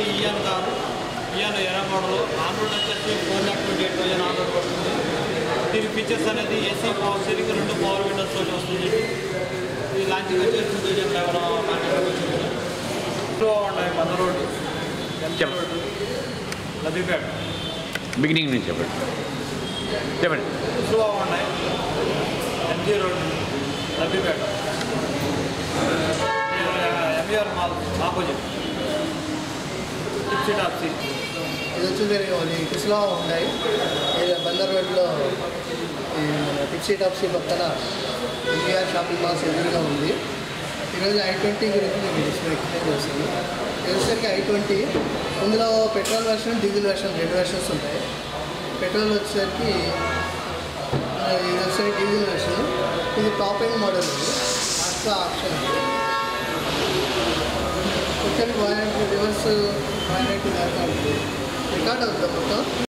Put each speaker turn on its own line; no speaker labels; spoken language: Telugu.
ఇయన్ car Eon era model on road వచ్చేసి four lakh twenty eight thousand on road పడుతుంది దీని ఫీచర్స్ అనేది ఏసీ పవర్ స్టీరింగ్ రెండు పవర్ విండోస్ తోటి వస్తుంది ఈ లాంచింగ్ వచ్చేసి టూ థౌసండ్ లెవెన్ మార్కెట్లోకి వచ్చింది సో ఉన్నాయి మన రోడ్
చెప్పండి.
లబీపేట
బిగినింగ్ నుంచి చెప్పండి చెప్పండి
సో ఉన్నాయి MG road Labbipet MER mall opposite sixty top C
ఇది వచ్చేసి అది టిస్లా ఉన్నాయి ఇది బందర్ రోడ్లో ఈ మన టిప్సీ టాప్సీ పక్కన ఎన్టీఆర్ షాపింగ్ మాల్స్ ఎదురుగా ఉంది ఈరోజు ఐ ట్వంటీ గురించి మీకు ఎక్స్ప్లెయిన్ చేస్తాను ఇది వచ్చేసరికి ఐ ట్వంటీ ఇందులో పెట్రోల్ వెర్షన్ డీజిల్ వెర్షన్ రెండు వెర్షన్స్ ఉంటాయి పెట్రోల్ వచ్చేసరికి ఆ, ఇది వచ్చేసరికి డీజిల్ వెర్షన్ ఇది టాప్ ఎండ్ మోడల్ ఇది లాస్ట్ ఆప్షన్ ఇది వచ్చేసరికి వన్ రివర్స్ వన్ ఎయిటీ దాకా ఉంటుంది రికార్డ్ అవుతుంది మొత్తం